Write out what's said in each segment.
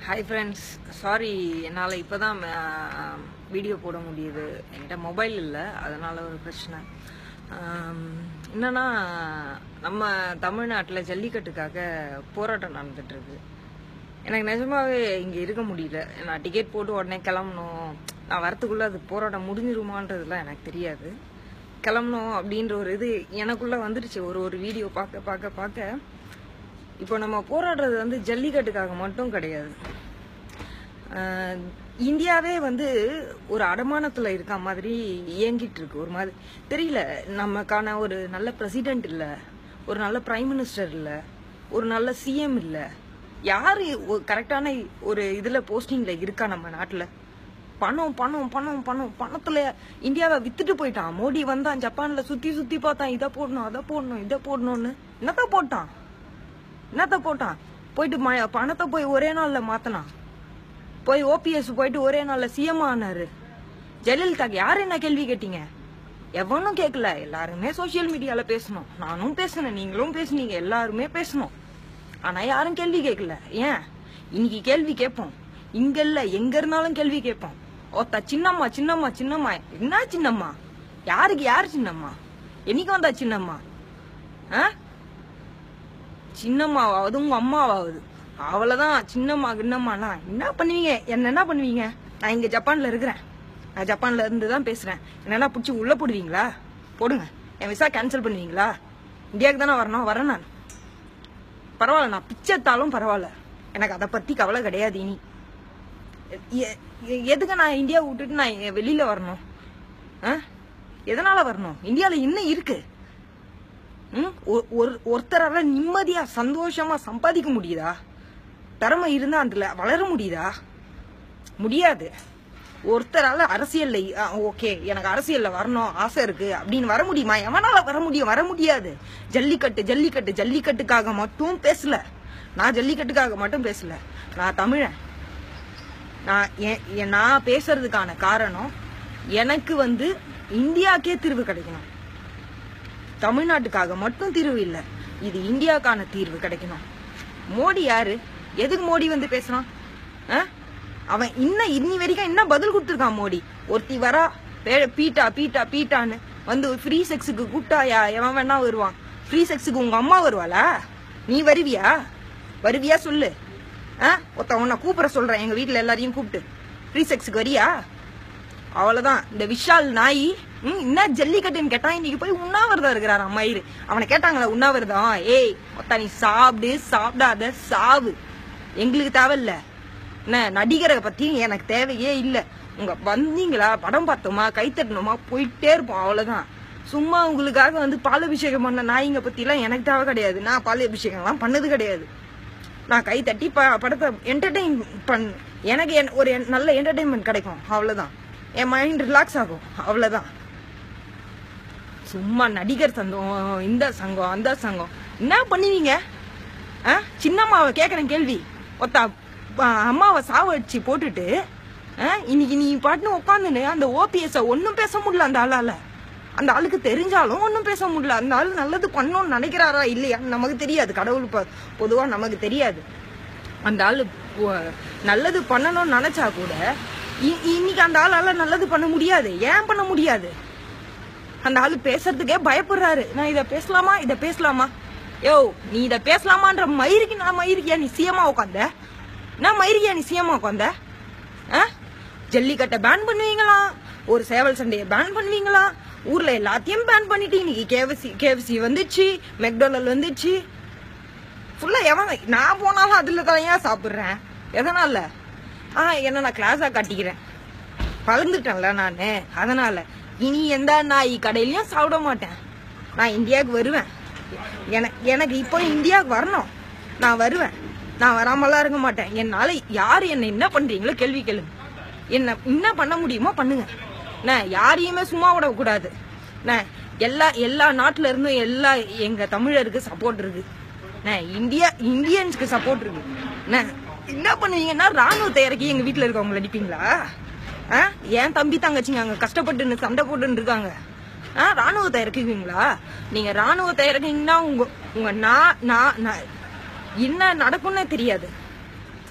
Hi friends sorry என்னால் இப்போ தான் வீடியோ போட முடியுது என்கிட்ட மொபைல் இல்லை அதனால ஒரு பிரச்சனை ஆம், என்னன்னா நம்ம தமிழ்நாட்டில் ஜல்லிக்கட்டுக்காக போராட்டம் நடந்துட்டு இருக்கு எனக்கு நிஜமாவே இங்கே இருக்க முடியல நான் டிக்கெட் போட்டு உடனே கிளம்பணும் நான் வரத்துக்குள்ளே அது போராட்டம் முடிஞ்சிருமான்றதுலாம் எனக்கு தெரியாது கிளம்பணும் அப்படின்ற ஒரு இது எனக்குள்ளே வந்துடுச்சு ஒரு ஒரு வீடியோ பார்க்க பார்க்க பார்க்க இப்போ நம்ம போராடுறது வந்து ஜல்லிக்கட்டுக்காக மட்டும் கிடையாது ஆஹ் இந்தியாவே வந்து ஒரு அடமானத்துல இருக்க மாதிரி இயங்கிட்டு இருக்கு ஒரு மாதிரி தெரியல நமக்கான ஒரு நல்ல பிரசிடென்ட் இல்ல ஒரு நல்ல பிரைம் மினிஸ்டர் இல்ல ஒரு நல்ல சிஎம் இல்ல யாரு கரெக்டான ஒரு இதுல போஸ்டிங்ல இருக்கா நம்ம நாட்டுல பணம் பணம் பணம் பணம் பணத்துல இந்தியாவை வித்துட்டு போயிட்டான் மோடி வந்தான் ஜப்பான்ல சுத்தி சுத்தி பார்த்தான் இதை போடணும் அதை போடணும் இதை போடணும்னு என்னத்த போட்டான் என்னத்த போட்டான் போயிட்டு ம- பணத்தை போய் ஒரே நாள்ல மாத்தினான் போய் ஓபிஎஸ் போயிட்டு ஒரே நாள்ல சிஎம் ஆனாரு ஜெயலலிதாக்கு யாரு என்ன கேள்வி கேட்டீங்க எவனும் கேட்கல எல்லாருமே சோஷியல் மீடியால பேசணும் நானும் பேசினேன் நீங்களும் பேசுனீங்க எல்லாருமே பேசணும் ஆனா யாரும் கேள்வி கேட்கல ஏன் இன்னைக்கு கேள்வி கேட்போம் இங்க இல்ல எங்க இருந்தாலும் கேள்வி கேட்போம் ஒத்த சின்னம்மா சின்னம்மா சின்னம்மா என்ன சின்னம்மா யாருக்கு யார் சின்னம்மா என்னைக்கு வந்தா சின்னம்மா ஆ சின்னம்மாவாவது உங்க அம்மாவாவது அவ்வளவுதான் சின்னம்மா கிண்ணம்மாலாம் என்ன பண்ணுவீங்க என்ன என்ன பண்ணுவீங்க நான் இங்க ஜப்பான்ல இருக்கிறேன் நான் ஜப்பான்ல இருந்து தான் பேசுறேன் என்னன்னா பிடிச்சி உள்ள போடுவீங்களா போடுங்க என் விசா கேன்சல் பண்ணுவீங்களா இந்தியாவுக்கு தானே வரணும் வரேன் நான் பரவாயில்ல நான் பிச்சைத்தாலும் பரவாயில்ல எனக்கு அதை பத்தி கவலை கிடையாது இனி எ- எ- எதுக்கு நான் இந்தியா விட்டுட்டு நான் எ- வெளியில வரணும் ஆ? எதனால வரணும் இந்தியால என்ன இருக்கு ம்? ஒ- ஒரு ஒருத்தரால நிம்மதியா சந்தோஷமா சம்பாதிக்க முடியுதா திறமை இருந்தா அதுல வளர முடியுதா முடியாது ஒருத்தரால அரசியல்ல ஓகே எனக்கு அரசியல்ல வரணும் ஆசை இருக்கு அப்படின்னு வர முடியுமா எவனால வர முடியும் வர முடியாது ஜல்லிக்கட்டு ஜல்லிக்கட்டு ஜல்லிக்கட்டுக்காக மட்டும் பேசல நான் ஜல்லிக்கட்டுக்காக மட்டும் பேசல நான் தமிழன் நான் எ- எ- நான் பேசுறதுக்கான காரணம் எனக்கு வந்து இந்தியாக்கே தீர்வு கிடைக்கணும் தமிழ்நாட்டுக்காக மட்டும் தீர்வு இல்ல இது இந்தியாக்கான தீர்வு கிடைக்கணும் மோடி யாரு எதுக்கு மோடி வந்து பேசுறான் ஆ? அவன் இன்னும் இன்னி வரைக்கும் என்ன பதில் கொடுத்துருக்கான் மோடி ஒருத்தி வரா பே- பீட்டா பீட்டா பீட்டான்னு வந்து ஃப்ரீ செக்ஸுக்கு கூப்பிட்டாயா எவன் வேணா வருவான் ஃப்ரீ செக்ஸுக்கு உங்க அம்மா வருவாளா நீ வருவியா வருவியா சொல்லு ஆ ஒருத்தன் உன்னை கூப்பிட சொல்றேன் எங்க வீட்ல எல்லாரையும் கூப்பிட்டு ஃப்ரீ செக்ஸுக்கு வரியா அவ்வளவுதான் இந்த விஷால் நாய் ம், என்ன ஜல்லிக்கட்டுன்னு கேட்டா இன்னைக்கு போய் உண்ணாவிரதம் இருக்கிறார் மயிறு அவனை கேட்டாங்களா உண்ணாவிரதம் ஏய் ஒத்தா நீ சாப்பிடு சாப்பிடாத சாவு எங்களுக்கு தேவையில்ல என்ன நடிகரை பத்தி எனக்கு தேவையே இல்ல உங்க வந்தீங்களா படம் பார்த்தோமா கை தட்டணுமா போயிட்டே இருப்போம் அவ்வளவுதான் சும்மா உங்களுக்காக வந்து பாலாபிஷேகம் பண்ண நாய்ங்க பத்தி எல்லாம் எனக்கு தேவை கிடையாது நான் பாலாபிஷேகம் எல்லாம் பண்ணது கிடையாது நான் கை தட்டி ப- படத்தை என்டர்டெயின் பண் எனக்கு என்- ஒரு என்- நல்ல என்டர்டெயின்மெண்ட் கிடைக்கும் அவ்வளவுதான் என் மைண்ட் ரிலாக்ஸ் ஆகும் அவ்வளவுதான் சும்மா நடிகர் சங்கம் இந்த சங்கம் அந்த சங்கம் என்ன பண்ணுவீங்க ஆ? சின்னம்மாவை கேட்குறேன் கேள்வி ஒத்தா ஆ, அம்மாவை சாவடிச்சு போட்டுட்டு ஆ, இன்னைக்கு நீ பாட்டுன்னு உட்காந்துன்னு அந்த ஓபிஎஸ் ஒன்றும் பேச முடியல அந்த ஆளால அந்த ஆளுக்கு தெரிஞ்சாலும் ஒன்றும் பேச முடியல அந்த ஆள் நல்லது பண்ணணும்னு நினைக்கிறாரா இல்லையா நமக்கு தெரியாது கடவுள் ப- பொதுவா நமக்கு தெரியாது அந்த ஆளு பொ- நல்லது பண்ணணும்னு நினைச்சா கூட இ- இன்னைக்கு அந்த ஆளால நல்லது பண்ண முடியாது ஏன் பண்ண முடியாது அந்த ஆளு பேசுறதுக்கே பயப்படுறாரு நான் இத பேசலாமா இத பேசலாமா யோ நீ இத பேசலாமான்ற மயிருக்கு நான் மயிருக்கியா நீ சியமா உட்காந்த நான் மயிருக்கியா நீ சியமா உட்காந்த ஆ? ஜல்லிக்கட்டை பேன் பண்ணுவீங்களா ஒரு சேவல் சண்டையை பேன் பண்ணுவீங்களா ஊர்ல எல்லாத்தையும் பேன் பண்ணிட்டு இன்னைக்கு கேஎஃப்சி கேஎஃப்சி வந்துச்சு மெக்டொனல் வந்துச்சு ஃபுல்லா எவன் நான் போனாலும் அதுல தான் ஏன் சாப்பிடுறேன் எதனால ஆ என்ன நான் கிளாஸா காட்டிக்கிறேன் பழந்துட்டேன்ல நானு அதனால இனி எந்த நாய் கடையிலயும் சாப்பிட மாட்டேன் நான் இந்தியாவுக்கு வருவேன் எனக்கு எனக்கு இப்போ இந்தியாவுக்கு வரணும் நான் வருவேன் நான் வராமலாம் இருக்க மாட்டேன் என்னால யார் என்ன என்ன பண்றீங்களோ கேள்வி கேளுங்க என்ன என்ன பண்ண முடியுமோ பண்ணுங்க என்ன யாரையுமே சும்மா விடக்கூடாது என்ன எல்லா எல்லா நாட்டுல இருந்தும் எல்லா எங்க தமிழருக்கு சப்போர்ட் இருக்கு என்ன இந்தியா இந்தியன்ஸ்க்கு சப்போர்ட் இருக்கு என்ன என்ன பண்ணுவீங்கன்னா ராணுவத்தை இறக்கி எங்க வீட்டுல இருக்கவங்க அடிப்பீங்களா ஆ? என் தம்பி தங்கச்சிங்க அங்க கஷ்டப்பட்டு சண்டை போட்டுன்னு இருக்காங்க ஆ ராணுவத்தை இறக்குவீங்களா நீங்க ராணுவத்தை இறக்குனீங்கன்னா உங்க உங்க நான் நான் நான் என்ன நடக்கும்னே தெரியாது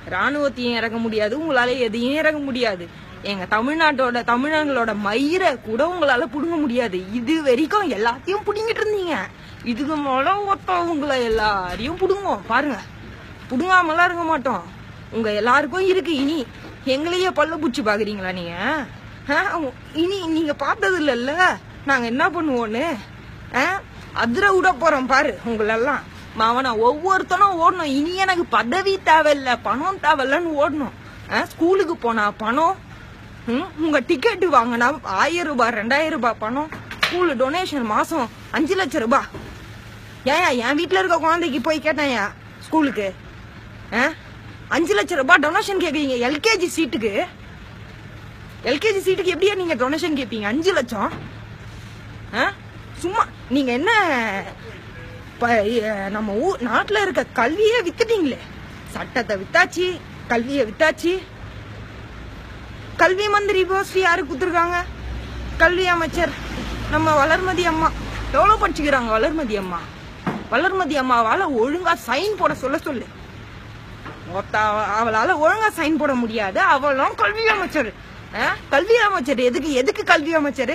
ராணுவத்தையும் இறக்க முடியாது உங்களால எதையும் இறக்க முடியாது எங்க தமிழ்நாட்டோட தமிழர்களோட மயிரை கூட உங்களால புடுங்க முடியாது இது வரைக்கும் எல்லாத்தையும் புடுங்கிட்டு இருந்தீங்க இதுக்கு மேல ஒருத்தன் உங்களை எல்லாரையும் புடுங்குவோம் பாருங்க புடுங்காமலாம் இருக்க மாட்டோம் உங்க எல்லாருக்கும் இருக்கு இனி எங்களையே பல்ல பூச்சி பாக்குறீங்களா நீங்க ஆ? இனி நீங்க பார்த்தது இல்லைல்ல நாங்க என்ன பண்ணுவோன்னு ஆ? அதிர விட போறோம் பாரு உங்களெல்லாம் மாவனா ஒவ்வொருத்தனும் ஓடணும் இனி எனக்கு பதவி தேவையில்ல பணம் தேவையில்லன்னு ஓடணும் ஆ? ஸ்கூலுக்கு போனா பணம் ம், உங்க டிக்கெட் வாங்கினா ஆயிரம் ரூபாய் ரெண்டாயிரம் ரூபாய் பணம் ஸ்கூல் டொனேஷன் மாசம் அஞ்சு லட்சம் ரூபாய் ஏன் என் வீட்ல இருக்க குழந்தைக்கு போய் கேட்டேன்யா ஸ்கூலுக்கு ஆ? அஞ்சு லட்சம் ரூபாய் டொனேஷன் கேக்குறீங்க எல்கேஜி சீட்டுக்கு எல்கேஜி சீட்டுக்கு எப்படியா நீங்க டொனேஷன் கேட்பீங்க அஞ்சு லட்சம் ஆ? சும்மா நீங்க என்ன ப- எ- நம்ம ஊர் நாட்டுல இருக்க கல்வியே வித்துட்டீங்களே சட்டத்தை வித்தாச்சு கல்வியை வித்தாச்சு கல்வி மந்திரி போஸ்ட் யாரு குத்துருக்காங்க கல்வி அமைச்சர் நம்ம வளர்மதி அம்மா எவ்வளவு படிச்சுக்கிறாங்க வளர்மதி அம்மா வளர்மதி அம்மாவால ஒழுங்கா சைன் போட சொல்ல சொல்லு ஒத்த அவ- அவளால ஒழுங்கா சைன் போட முடியாது அவளும் கல்வி அமைச்சர் ஆ? கல்வி அமைச்சர் எதுக்கு எதுக்கு கல்வி அமைச்சர்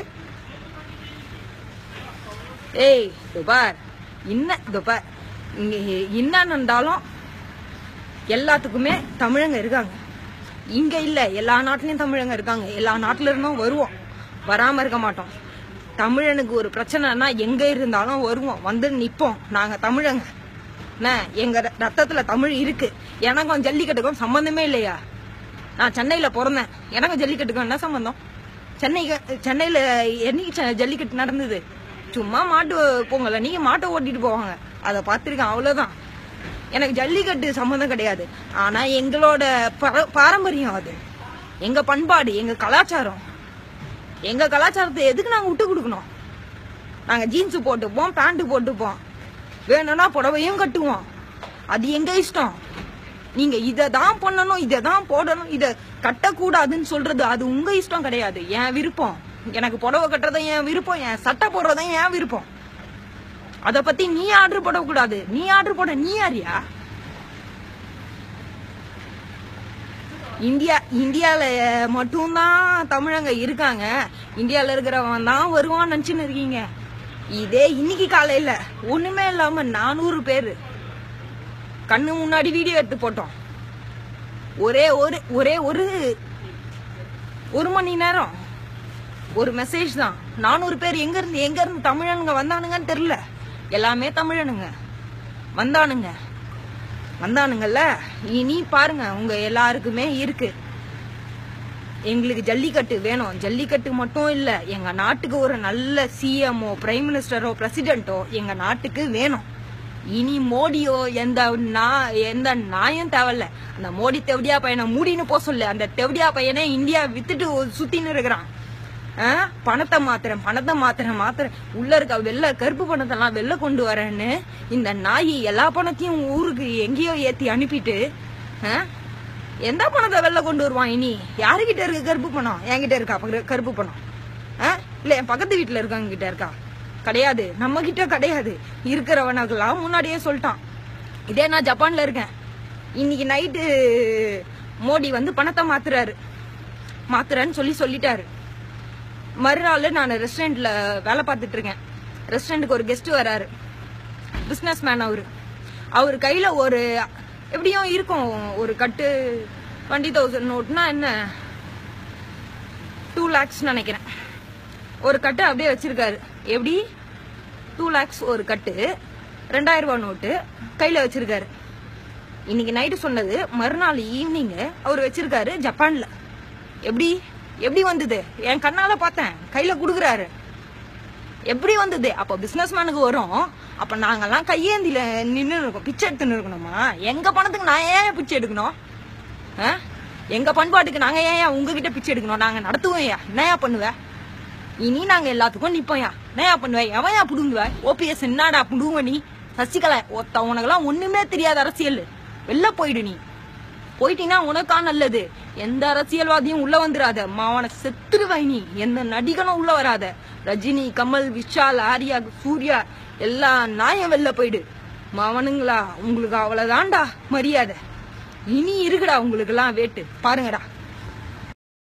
ஏய் இதோ பார் இன்ன இதோ பார் இங்க என்ன நடந்தாலும் எல்லாத்துக்குமே தமிழங்க இருக்காங்க இங்க இல்ல எல்லா நாட்டிலயும் தமிழங்க இருக்காங்க எல்லா நாட்டுல இருந்தும் வருவோம் வராம இருக்க மாட்டோம் தமிழனுக்கு ஒரு பிரச்சனைனா எங்க இருந்தாலும் வருவோம் வந்து நிப்போம் நாங்க தமிழங்க என்ன எங்க ர- ரத்தத்துல தமிழ் இருக்கு எனக்கும் ஜல்லிக்கட்டுக்கும் சம்பந்தமே இல்லையா நான் சென்னையில பிறந்தேன் எனக்கும் ஜல்லிக்கட்டுக்கும் என்ன சம்பந்தம் சென்னைக்கு சென்னையில என்னைக்கு செ- ஜல்லிக்கட்டு நடந்தது சும்மா மாட்டு பொங்கல நீங்க மாட்டை ஓட்டிட்டு போவாங்க அதை பார்த்துருக்கேன் அவ்வளவுதான் எனக்கு ஜல்லிக்கட்டு சம்மந்தம் கிடையாது ஆனா எங்களோட பர- பாரம்பரியம் அது எங்க பண்பாடு எங்க கலாச்சாரம் எங்க கலாச்சாரத்தை எதுக்கு நாங்க விட்டு கொடுக்கணும் நாங்க ஜீன்ஸ் போட்டுப்போம் பேண்ட் போட்டுப்போம் வேணும்னா புடவையும் கட்டுவோம் அது எங்க இஷ்டம் நீங்க இதை தான் பண்ணணும் இதை தான் போடணும் இதை கட்டக்கூடாதுன்னு சொல்றது அது உங்க இஷ்டம் கிடையாது என் விருப்பம் எனக்கு புடவை கட்டுறதும் என் விருப்பம் என் சட்டை போடுறதும் என் விருப்பம் அத பத்தி நீ ஆர்டர் போடக்கூடாது நீ ஆர்டர் போட நீ யாரியா இந்தியா இந்தியால மட்டும்தான் தமிழங்க இருக்காங்க இந்தியால இருக்கிறவன் தான் வருவான்னு நினைச்சுன்னு இருக்கீங்க இதே இன்னைக்கு காலையில ஒண்ணுமே இல்லாம நானூறு பேரு கண்ணு முன்னாடி வீடியோ எடுத்து போட்டோம் ஒரே ஒரு ஒரே ஒரு ஒரு மணி நேரம் ஒரு மெசேஜ் தான் நானூறு பேர் எங்க இருந்து எங்க இருந்து தமிழனுங்க வந்தானுங்கன்னு தெரியல எல்லாமே தமிழனுங்க வந்தானுங்க வந்தானுங்கல்ல இனி பாருங்க உங்க எல்லாருக்குமே இருக்கு எங்களுக்கு ஜல்லிக்கட்டு வேணும் ஜல்லிக்கட்டு மட்டும் இல்ல எங்க நாட்டுக்கு ஒரு நல்ல சிஎம்ஓ பிரைம் மினிஸ்டரோ பிரசிடென்ட்டோ எங்க நாட்டுக்கு வேணும் இனி மோடியோ எந்த நா எந்த நாயும் தேவையில்ல அந்த மோடி தெவடியா பையனை மூடின்னு போக சொல்லு அந்த தெவடியா பையனை இந்தியா வித்துட்டு சுத்தின்னு இருக்கிறான் ஆ? பணத்தை மாத்துறேன் பணத்தை மாத்துறேன் மாத்துறேன் உள்ள இருக்க வெள்ள கருப்பு பணத்தெல்லாம் வெளில கொண்டு வரேன்னு இந்த நாய் எல்லா பணத்தையும் ஊருக்கு எங்கேயோ ஏத்தி அனுப்பிட்டு ஆ? எந்த பணத்தை வெளில கொண்டு வருவான் இனி யாருகிட்ட இருக்கு கருப்பு பணம் என்கிட்ட இருக்கா பக்கத்து- கருப்பு பணம் ஆ? இல்ல என் பக்கத்து வீட்டுல இருக்கவங்க கிட்ட இருக்கா கிடையாது நம்ம கிட்ட கிடையாது இருக்கிறவனுக்கெல்லாம் முன்னாடியே சொல்லிட்டான் இதே நான் ஜப்பான்ல இருக்கேன் இன்னைக்கு நைட்டு மோடி வந்து பணத்தை மாத்துறாரு மாத்துறேன்னு சொல்லி சொல்லிட்டாரு மறுநாள் நான் ரெஸ்டாரண்ட்ல வேலை பார்த்துட்டு இருக்கேன் ரெஸ்டாரண்ட்டுக்கு ஒரு கெஸ்ட் வராரு பிஸ்னஸ் மேன் அவரு அவர் கையில ஒரு எப்படியும் இருக்கும் ஒரு கட்டு டுவெண்ட்டி தௌசண்ட் நோட்னா என்ன டூ லேக்ஸ் நினைக்கிறேன் ஒரு கட்டு அப்படியே வச்சிருக்காரு எப்படி டூ லேக்ஸ் ஒரு கட்டு ரெண்டாயிரம் ரூபாய் நோட்டு கையில வச்சிருக்காரு இன்னைக்கு நைட்டு சொன்னது மறுநாள் ஈவினிங் அவர் வச்சிருக்காரு ஜப்பான்ல எப்படி எப்படி வந்தது என் கண்ணால பார்த்தேன் கையில குடுக்குறாரு எப்படி வந்தது அப்ப பிசினஸ் மேனுக்கு வரும் அப்ப நாங்கெல்லாம் கையேந்தில நின்னு இருக்கோம் பிச்சை எடுத்துன்னு இருக்கணுமா எங்க பணத்துக்கு நான் ஏன் பிச்சை எடுக்கணும் ஆ? எங்க பண்பாட்டுக்கு நாங்க ஏன் உங்ககிட்ட பிச்சை எடுக்கணும் நாங்க நடத்துவோம் ஏன் என்னையா பண்ணுவ இனி நாங்க எல்லாத்துக்கும் நிப்போம்யா என்னையா பண்ணுவ எவன் யா புடுங்குவ ஓபிஎஸ் என்னடா புடுங்குவ நீ சசிகலா ஒத்த உனக்கெல்லாம் ஒண்ணுமே தெரியாத அரசியல் வெளில போயிடு நீ போயிட்டீங்கன்னா உனக்கா நல்லது எந்த அரசியல்வாதியும் உள்ள வந்துடாத மாவன செத்துருவாய் நீ எந்த நடிகனும் உள்ள வராத ரஜினி கமல் விஷால் ஆர்யா சூர்யா எல்லா நாயம் வெளில போயிடு மாவனுங்களா உங்களுக்கு அவ்வளவுதான்டா மரியாதை இனி இருக்குடா உங்களுக்கெல்லாம் வேட்டு பாருங்கடா